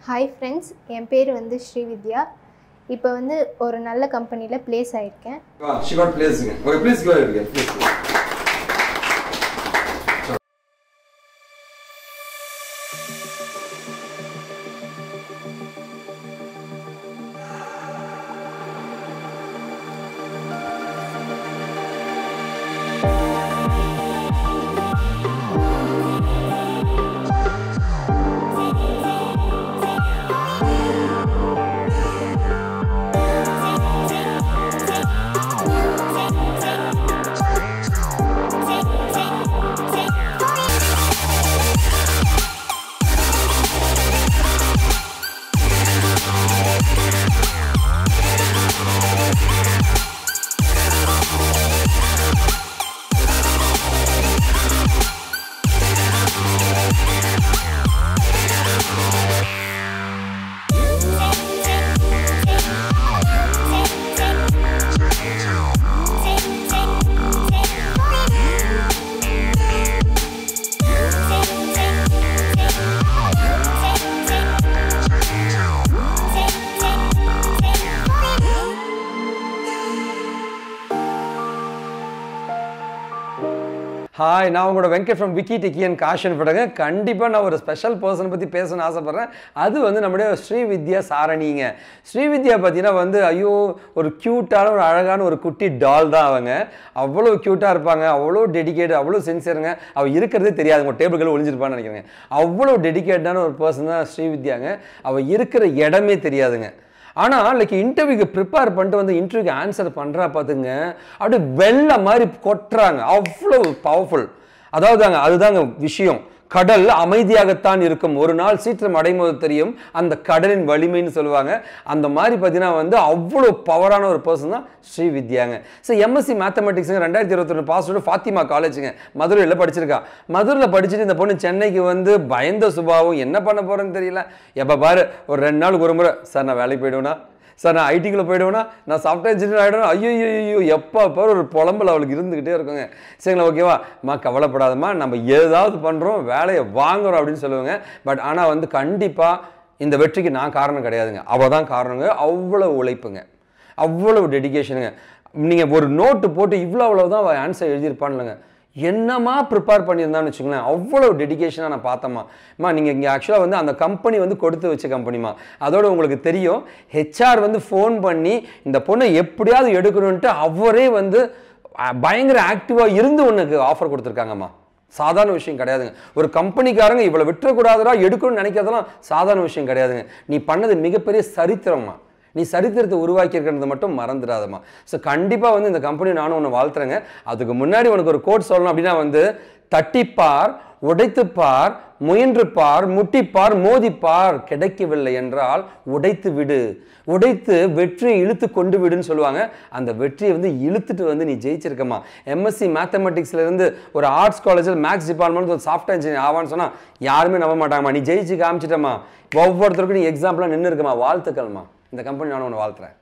Hi friends என் பேர் வந்து ஸ்ரீவித்யா இப்போ வந்து ஒரு நல்ல கம்பெனியில் ப்ளேஸ் ஆயிருக்கேன் வா ஷிகாட் பிளேஸுங்க ஓகே ப்ளீஸ் கோ இருக்கு ப்ளீஸ் ஹாய் நான் உங்களோட வெங்கட் ஃப்ரம் விக்கி டிக்கி அண்ட் காஷன் படங்க கண்டிப்பாக நான் ஒரு ஸ்பெஷல் பர்சன் பற்றி பேசணும்னு ஆசைப்பட்றேன் அது வந்து நம்முடைய ஸ்ரீவித்யா சாரணிங்க ஸ்ரீவித்யா பார்த்தீங்கன்னா வந்து ஐயோ ஒரு க்யூட்டான ஒரு அழகான ஒரு குட்டி டால் தான் அவங்க அவ்வளோ க்யூட்டாக இருப்பாங்க அவ்வளோ டெடிகேட் அவ்வளோ சின்சியருங்க அவள் இருக்கிறதே தெரியாது உங்கள் டேபிள்கள் ஒளிஞ்சிருப்பான்னு நினைக்கிறேங்க அவ்வளோ டெடிகேட்டான ஒரு பர்சன் தான் ஸ்ரீவித்யாங்க அவள் இருக்கிற இடமே தெரியாதுங்க ஆனால் லைக் இன்டர்வியூக்கு ப்ரிப்பேர் பண்ணிட்டு வந்து இன்டர்வியூக்கு ஆன்சர் பண்ணுறா பார்த்துங்க அப்படியே வெள்ளை மாதிரி கொட்டுறாங்க அவ்வளோ பவர்ஃபுல் அதாவதுங்க அதுதாங்க விஷயம் கடல் அமைதியாகத்தான் இருக்கும் ஒரு நாள் சீற்றம் அடையும்போது தெரியும் அந்த கடலின் வலிமைன்னு சொல்லுவாங்க அந்த மாதிரி பார்த்தீங்கன்னா வந்து அவ்வளோ பவரான ஒரு பர்சன் தான் ஸ்ரீவித்யாங்க ஸோ எம்எஸ்சி மேத்தமெட்டிக்ஸுங்க ரெண்டாயிரத்தி இருபத்தொன்று பாஸ் அவுட் ஃபாத்திமா காலேஜுங்க மதுரையில் படிச்சிருக்கா மதுரையில் படிச்சுட்டு இந்த பொண்ணு சென்னைக்கு வந்து பயந்த சுபாவம் என்ன பண்ண போகிறேன்னு தெரியல எப்போ பாரு ஒரு ரெண்டு நாளுக்கு ஒரு முறை சார் நான் வேலைக்கு போயிடுவேனா சார் நான் ஐடிக்குள்ளே போயிடுவேனா நான் சாஃப்ட்வேர் இன்ஜினியர் ஆகிடுவேன் ஐயோ ஐயோ எப்போ பாரு ஒரு புலம்பல் அவளுக்கு இருந்துக்கிட்டே இருக்குங்க சரிங்களா ஓகேவா அம்மா கவலைப்படாதம்மா நம்ம ஏதாவது பண்ணுறோம் வேலையை வாங்குறோம் அப்படின்னு சொல்லுவாங்க பட் ஆனால் வந்து கண்டிப்பாக இந்த வெற்றிக்கு நான் காரணம் கிடையாதுங்க அவள் தான் காரணங்க அவ்வளோ உழைப்புங்க அவ்வளவு டெடிகேஷனுங்க நீங்கள் ஒரு நோட்டு போட்டு இவ்வளோ அவ்வளோ தான் அவள் ஆன்சர் எழுதியிருப்பான்லங்க என்னமா ப்ரிப்பேர் பண்ணியிருந்தான்னு வச்சுங்களேன் அவ்வளோ டெடிகேஷனாக நான் பார்த்தம்மா அம்மா நீங்கள் இங்கே ஆக்சுவலாக வந்து அந்த கம்பெனி வந்து கொடுத்து வச்ச கம்பெனிமா அதோட உங்களுக்கு தெரியும் ஹெச்ஆர் வந்து ஃபோன் பண்ணி இந்த பொண்ணை எப்படியாவது எடுக்கணுன்ட்டு அவரே வந்து அஹ், பயங்கர ஆக்டிவாக இருந்து உனக்கு ஆஃபர் கொடுத்துருக்காங்கம்மா சாதாரண விஷயம் கிடையாதுங்க ஒரு கம்பெனிக்காரங்க இவ்வளோ விட்டுறக்கூடாதுடா எடுக்கணும்னு நினைக்கிறதெல்லாம் சாதாரண விஷயம் கிடையாதுங்க நீ பண்ணது மிகப்பெரிய சரித்திரம்மா நீ சரித்திரத்தை உருவாக்கியிருக்கிறது மட்டும் மறந்துடாதம்மா ஸோ கண்டிப்பாக வந்து இந்த கம்பெனி நானும் ஒன்று வாழ்த்துறேங்க அதுக்கு முன்னாடி உனக்கு ஒரு கோட் சொல்லணும் அப்படின்னா வந்து தட்டிப்பார் உடைத்துப்பார் முயன்றுப்பார் முட்டிப்பார் மோதிப்பார் கிடைக்கவில்லை என்றால் உடைத்து விடு உடைத்து வெற்றியை இழுத்து கொண்டு விடுன்னு சொல்லுவாங்க அந்த வெற்றியை வந்து இழுத்துட்டு வந்து நீ ஜெயிச்சிருக்கமா எம்எஸ்சி மேத்தமெட்டிக்ஸ்ல இருந்து ஒரு ஆர்ட்ஸ் காலேஜில் மேக்ஸ் டிபார்ட்மெண்ட் ஒரு சாஃப்ட்வேர் இன்ஜினியர் ஆவான்னு சொன்னா யாருமே நம்ப மாட்டாங்கம்மா நீ ஜெயிச்சு காமிச்சிட்டம்மா ஒவ்வொருத்தருக்கும் நீ எக்ஸாம்பிளாக நின்று இருக்கமா வாழ்த்துக்கள்மா இந்த கம்பெனி நான் ஒன்று வாழ்த்துறேன்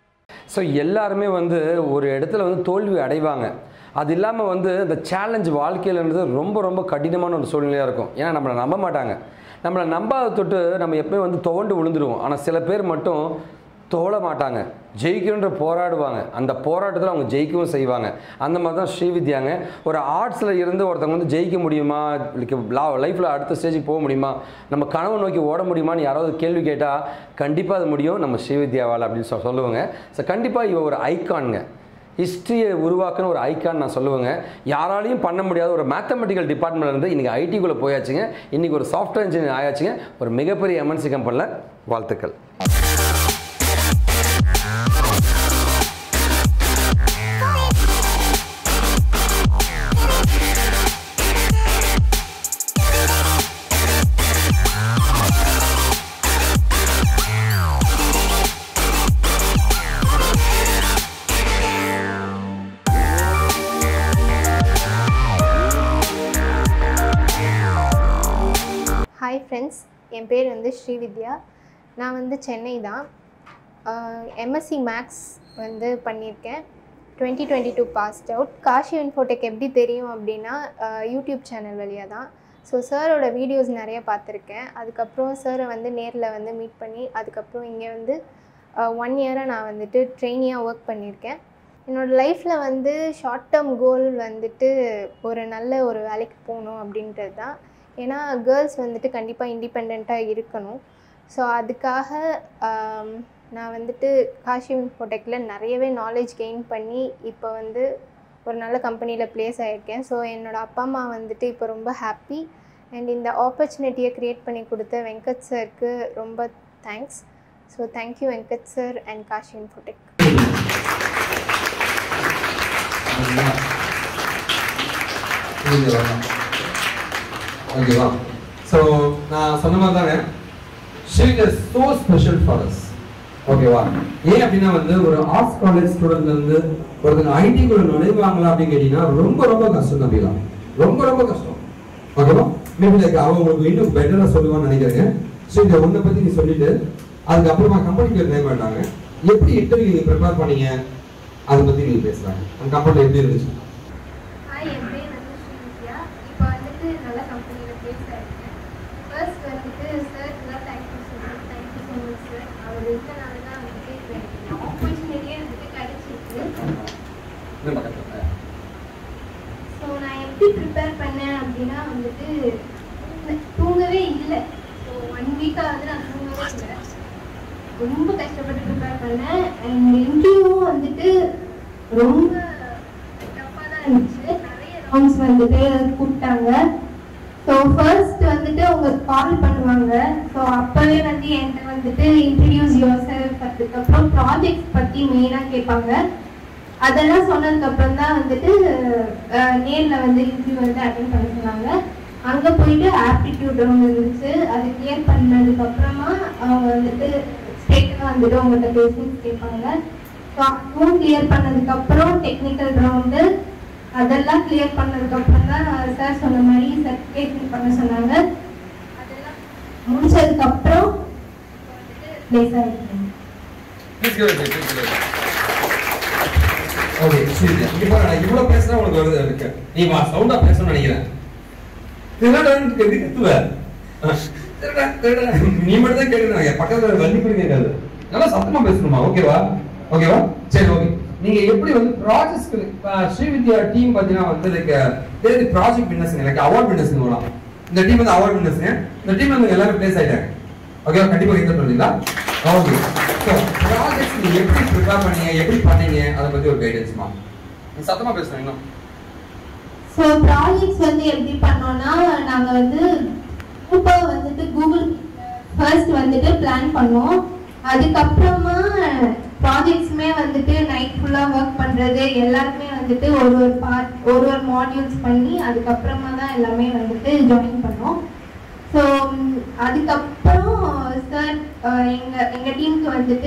ஸோ எல்லாருமே வந்து ஒரு இடத்துல வந்து தோல்வி அடைவாங்க அது இல்லாமல் வந்து இந்த சேலஞ்ச் வாழ்க்கையிலன்றது ரொம்ப ரொம்ப கடினமான ஒரு சூழ்நிலையாக இருக்கும் ஏன்னா நம்மளை நம்ப மாட்டாங்க நம்மளை நம்பாத தொட்டு நம்ம எப்பயும் வந்து துவண்டு விழுந்துருவோம் ஆனால் சில பேர் மட்டும் தோழ மாட்டாங்க ஜெயிக்கணுன்ற போராடுவாங்க அந்த போராட்டத்தில் அவங்க ஜெயிக்கவும் செய்வாங்க அந்த மாதிரி தான் ஸ்ரீவித்யாங்க ஒரு ஆர்ட்ஸில் இருந்து ஒருத்தவங்க வந்து ஜெயிக்க முடியுமா லைஃப்பில் அடுத்த ஸ்டேஜுக்கு போக முடியுமா நம்ம கனவு நோக்கி ஓட முடியுமான்னு யாராவது கேள்வி கேட்டால் கண்டிப்பாக அது முடியும் நம்ம ஸ்ரீவித்யாவால் அப்படின்னு சொ சொல்லுவாங்க ஸோ கண்டிப்பாக இவ ஒரு ஐகானுங்க ஹிஸ்ட்ரியை உருவாக்குன ஒரு ஐக்கான் நான் சொல்லுவேங்க யாராலையும் பண்ண முடியாத ஒரு மேத்தமெட்டிக்கல் டிபார்ட்மெண்ட்ல இருந்து இன்றைக்கி ஐடிக்குள்ளே போயாச்சுங்க இன்றைக்கி ஒரு சாஃப்ட்வேர் இன்ஜினியர் ஆயாச்சுங்க ஒரு மிகப்பெரிய எம்என்சி கம்பெனியில் வாழ்த்துக்கள் ஹாய் ஃப்ரெண்ட்ஸ் என் பேர் வந்து ஸ்ரீவித்யா நான் வந்து சென்னை தான் எம்எஸ்சி மேக்ஸ் வந்து பண்ணியிருக்கேன் twenty twenty two passed out Kashi Infotech எப்படி தெரியும் அப்படின்னா அஹ், யூடியூப் சேனல் வழியாக தான் ஸோ சாரோட வீடியோஸ் நிறைய பார்த்துருக்கேன் அதுக்கப்புறம் சாரை வந்து நேரில் வந்து மீட் பண்ணி அதுக்கப்புறம் இங்கே வந்து ஒன் இயராக நான் வந்துட்டு ட்ரெயினியாக ஒர்க் பண்ணியிருக்கேன் என்னோடய லைஃப்பில் வந்து ஷார்ட் டேர்ம் கோல் வந்துட்டு ஒரு நல்ல ஒரு வேலைக்கு போகணும் அப்படின்றது தான் ஏன்னா கேர்ள்ஸ் வந்துட்டு கண்டிப்பாக இண்டிபெண்ட்டாக இருக்கணும் ஸோ அதுக்காக ஆம், நான் வந்துட்டு காஷி இன்ஃபோடெக்கில் நிறையவே நாலேஜ் கெயின் பண்ணி இப்போ வந்து ஒரு நல்ல கம்பெனியில் ப்ளேஸ் ஆகியிருக்கேன் ஸோ என்னோடய அப்பா அம்மா வந்துட்டு இப்போ ரொம்ப ஹாப்பி அண்ட் இந்த ஆப்பர்ச்சுனிட்டியை க்ரியேட் பண்ணி கொடுத்த வெங்கட் சருக்கு ரொம்ப thanks so thank you Venkat sir and Kashi Infotech ஓகேவா புரியுது வரலாம் ஓகேவா ஸோ நான் சொன்ன மாதிரி thank sheet is so special for us ஓகேவா ஏன் அப்படின்னா வந்து ஒரு ஆர்ட்ஸ் காலேஜ் ஸ்டூடெண்ட்ல இருந்து ஒருத்தங்க ஐடிக்குள்ள நுழைவாங்களா அப்படின்னு கேட்டீங்கன்னா ரொம்ப ரொம்ப கஷ்டம் நம்பிலா ரொம்ப ரொம்ப கஷ்டம் ஓகேவா மேபி லைக் அவன் உங்களுக்கு இன்னும் பெட்டரா சொல்லுவான்னு நினைக்கிறேங்க ஸோ இந்த ஒன்றை பத்தி நீ சொல்லிட்டு அதுக்கப்புறமா கம்பெனி பேர் நேம் மாட்டாங்க எப்படி இன்டர்வியூ நீங்க ப்ரிப்பேர் பண்ணீங்க அதை பத்தி நீங்க பேசுறாங்க அந்த கம்பெனில எப்படி இருந்துச்சு ஹாய் என் பேர் வந்து ஸ்ரீவித்யா இப்போ வந்துட்டு நல்ல கம்பெனியில் ப்ளேஸ் ஆகிருக்கேன் ஃபர்ஸ்ட் வந்துட்டு சார் தான் தேங்க்யூ சொல்லுங்கள் தேங்க்யூ ஸோ மச் சார் அவர் இருந்தனால தான் வந்துட்டு இப்போ எனக்கு ஆப்பர்ச்சுனிட்டியே வந்துட்டு கிடைச்சிருக்கு இன்னும் பக்கத்துல. ஸோ நான் எப்படி ப்ரிப்பேர் பண்ணேன் அப்படின்னா வந்துட்டு தூங்கவே இல்லை ஸோ ஒன் வீக்காக வந்து நான் தூங்கவே இல்லை ரொம்ப கஷ்டப்பட்டு ப்ரிப்பேர் பண்ணேன் அண்ட் இன்டர்வியூவும் வந்துட்டு ரொம்ப டஃப்பாக தான் இருந்துச்சு நிறைய ரவுண்ட்ஸ் வந்துட்டு கூப்பிட்டாங்க ஸோ ஃபர்ஸ்ட் வந்துட்டு அவங்க கால் பண்ணுவாங்க ஸோ அப்போவே வந்து என்கிட்ட வந்துட்டு இன்ட்ரடியூஸ் யுவர் செல்ஃப் அதுக்கப்புறம் ப்ராஜெக்ட்ஸ் பற்றி மெயினாக கேட்பாங்க அதெல்லாம் சொன்னதுக்கு அப்புறம் தான் வந்துட்டு அஹ், நேர்ல வந்து இன்டர்வியூ வந்து அட்டன் பண்ண சொன்னாங்க அங்க போயிட்டு ஆப்டிடியூட் ரவுண்ட் இருந்துச்சு அது கிளியர் பண்ணதுக்கு அப்புறமா அவங்க வந்துட்டு ஸ்ட்ரெயிட்டாக வந்துட்டு உங்கள்கிட்ட கொஸ்டின்ஸ் கேட்பாங்க ஸோ அதுவும் கிளியர் பண்ணதுக்கு அப்புறம் டெக்னிக்கல் ரவுண்டு அதெல்லாம் கிளியர் பண்ணதுக்கு அப்புறம் தான் சார் சொன்ன மாதிரி சர்டிஃபிகேஷன் பண்ண சொன்னாங்க அதெல்லாம் முடிச்சதுக்கு அப்புறம் பிளேஸ் ஆகிருக்கேன் Please give it a please give it okay சரி இங்க பாரு நான் இவ்வளவு பேசினா உனக்கு வருது இருக்கு நீ வா சவுண்டா பேசணும்னு நினைக்கிறேன் திருடான்னு எதுக்கு கத்துவ ஆ, திருடா திருடா நீ மட்டும் தான் கேட்கணும் என் பக்கத்துல வள்ளி கூட கேட்காது நல்லா சத்தமா பேசணுமா ஓகேவா ஓகேவா சரி ஓகே நீங்க எப்படி வந்து ப்ராஜெக்ட்ஸ்க்கு ஸ்ரீவித்யா டீம் பாத்தீங்கன்னா வந்து லைக் தேதி ப்ராஜெக்ட் வின்னர்ஸ்ங்க லைக் அவார்ட் வின்னர்ஸ்ங்க வரலாம் இந்த டீம் வந்து அவார்ட் வின்னர்ஸ்ங்க இந்த டீம் வந்து எல்லாரும் பிளேஸ் ஆயிட்டாங்க ஓகேவா கண்டிப்பா இது பண்ணுறீங்களா ஓகே ஸோ ப்ராஜெக்ட்ஸ் நீங்க எப்படி ப்ரிப்பேர் பண்ணீங்க எப்படி பண்ணீங்க அதை பத்தி ஒரு கைடன்ஸ்மா நீ சத்தமா பேசுறேன் இன்னும் ஸோ ப்ராஜெக்ட்ஸ் வந்து எப்படி பண்ணோம்னா நாங்கள் வந்து குரூப்பாக வந்துட்டு கூகுள் ஃபர்ஸ்ட் வந்துட்டு பிளான் பண்ணோம் அதுக்கப்புறமா ப்ராஜெக்ட்ஸுமே வந்துட்டு நைட் ஃபுல்லாக ஒர்க் பண்ணுறது எல்லாருமே வந்துட்டு ஒரு ஒரு பார்ட் ஒரு ஒரு மாடியூல்ஸ் பண்ணி அதுக்கப்புறமா தான் எல்லாமே வந்துட்டு ஜாயின் பண்ணோம் ஸோ அதுக்கப்புறம் சார் எங்கள் எங்கள் டீமுக்கு வந்துட்டு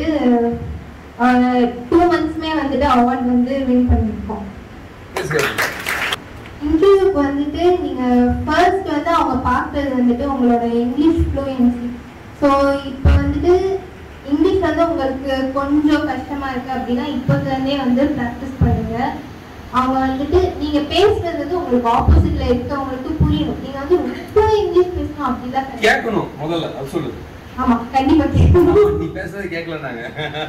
டூ மந்த்ஸ்மே வந்துட்டு அவார்ட் வந்து வின் பண்ணியிருக்கோம் Please go. இன்டர்வியூக்கு வந்துட்டு நீங்க ஃபர்ஸ்ட் வந்து அவங்க பார்க்கறது வந்துட்டு உங்களோட இங்கிலீஷ் ஃப்ளூயன்சி ஸோ இப்போ வந்துட்டு இங்கிலீஷ் வந்து உங்களுக்கு கொஞ்சம் கஷ்டமா இருக்கு அப்படின்னா இப்போதுல இருந்தே வந்து ப்ராக்டிஸ் பண்ணுங்க அவங்க வந்துட்டு நீங்க பேசுறது வந்து உங்களுக்கு ஆப்போசிட்ல இருக்கவங்களுக்கு புரியணும் நீங்க வந்து ரொம்ப இங்கிலீஷ் பேசணும் அப்படிலாம் கிடையாது. கேட்கணும் முதல்ல அது சொல்லு ஆமா கண்டிப்பா கேட்கணும் நீ பேசுறது கேட்கல நாங்க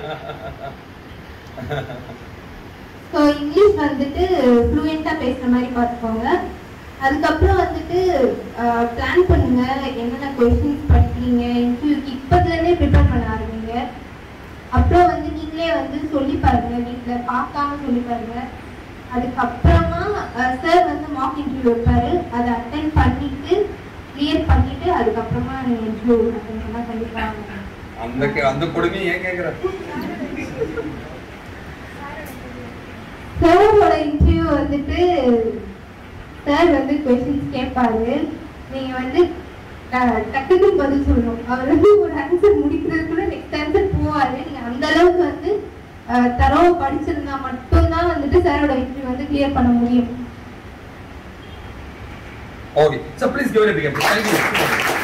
ஸோ இங்கிலீஷ் வந்துட்டு ஃப்ளூயண்ட்டாக பேசுகிற மாதிரி பார்த்துக்கோங்க அதுக்கப்புறம் வந்துட்டு பிளான் பண்ணுங்க என்னென்ன கொஸ்டின்ஸ் படிக்கிறீங்க இன்டர்வியூக்கு இப்போதுலேருந்தே ப்ரிப்பேர் பண்ண ஆரம்பிங்க அப்புறம் வந்து நீங்களே வந்து சொல்லி பாருங்க வீட்டில் பார்க்காம சொல்லி பாருங்க அதுக்கப்புறமா சார் வந்து மாக் இன்டர்வியூ வைப்பாரு அதை அட்டன் பண்ணிட்டு கிளியர் பண்ணிட்டு அதுக்கப்புறமா நீங்கள் இன்டர்வியூ அட்டன் பண்ணால் கண்டிப்பாக அந்த கே- அந்த கொடுமையை ஏன் கேக்குற சாரோட இன்டர்வியூ வந்துட்டு சார் வந்து கொஸ்டின்ஸ் கேட்பாரு நீங்க வந்து ட- டக்குன்னு பதில் சொல்லணும் அவர் வந்து ஒரு ஆன்சர் முடிக்கிறதுக்குள்ள நெக்ஸ்ட் ஆன்சர் போவாரு நீங்க அந்த அளவுக்கு வந்து அஹ், தரவா படிச்சிருந்தா மட்டும்தான் வந்துட்டு சாரோட இன்டர்வியூ வந்து கிளியர் பண்ண முடியும் okay so please give it become thank you